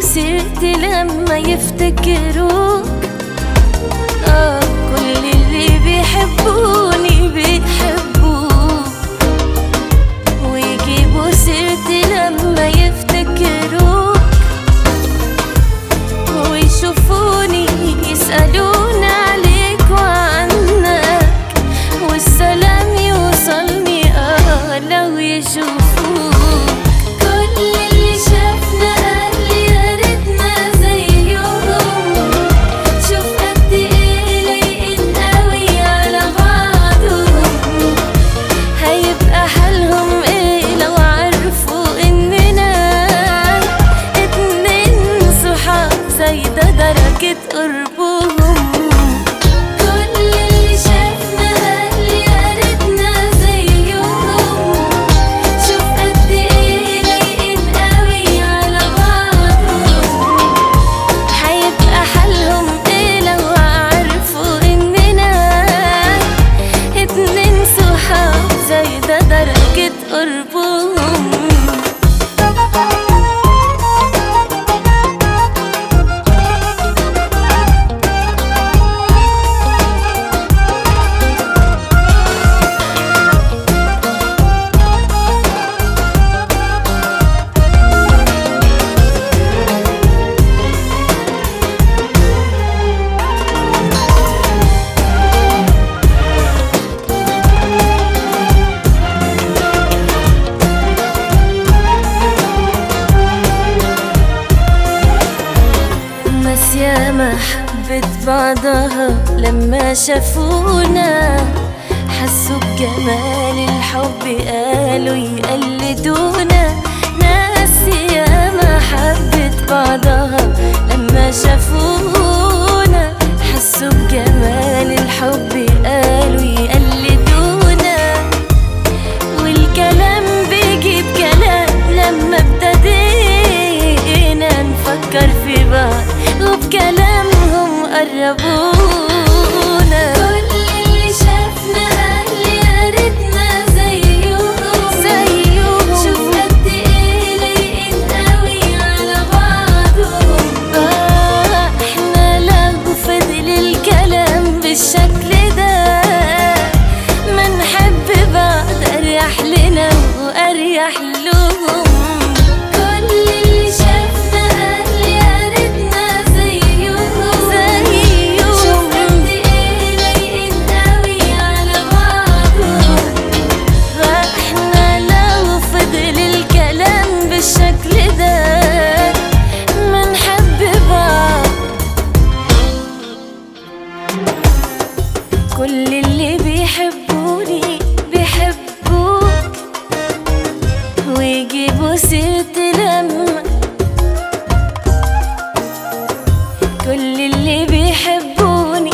سيرتي لما يفتكروك آه كل اللي بيحبوني بيحبوك ويجيبوا سيرتي لما يفتكروك ويشوفوني يسألون عليك وعنك والسلام يوصلني اه لو يشوفوك كل اللي شافنا قال لي يا ريتنا زيهم شوف قد ايه لايقين قوي على بعضهم هيبقى حالهم ايه لو عرفوا اننا اتنين صحاب زي ده درجة قربهم كل اللي شافنا قال يا ريتنا زيهم شوف قد ايه لايقين قوي على بعضهم هيبقى حالهم ايه لو عرفوا اننا اتنين صحاب زي ده درجة قربهم ناس ياما حبت بعضها لما شافونا حسوا بجمال الحب قالوا يقلدونا ناس ياما حبت بعضها لما شافونا حسوا بجمال الحب قالوا يقلدونا والكلام بيجيب كلام لما ابتدينا نفكر في بعض وبكلامهم قربونا كل اللي شافنا قال يا ريتنا زيهم زيهم شوف قد ايه لايقين قوي على بعضهم آه احنا لو فضل الكلام بالشكل ده ما نحب بعض اريح لنا واريح لهم كل اللي شافنا قال يا ريتنا زيهم زيهم شوف قد ايه لايقين قوي على بعضهم احنا لو فضل الكلام بالشكل ده ما نحب بعض كل اللي بيحبوني بيحبوك ويجيبوا سيرتي لما كل اللي بيحبوني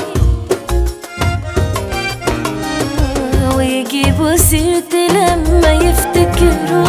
ويجيبوا سيرتي لما يفتكروا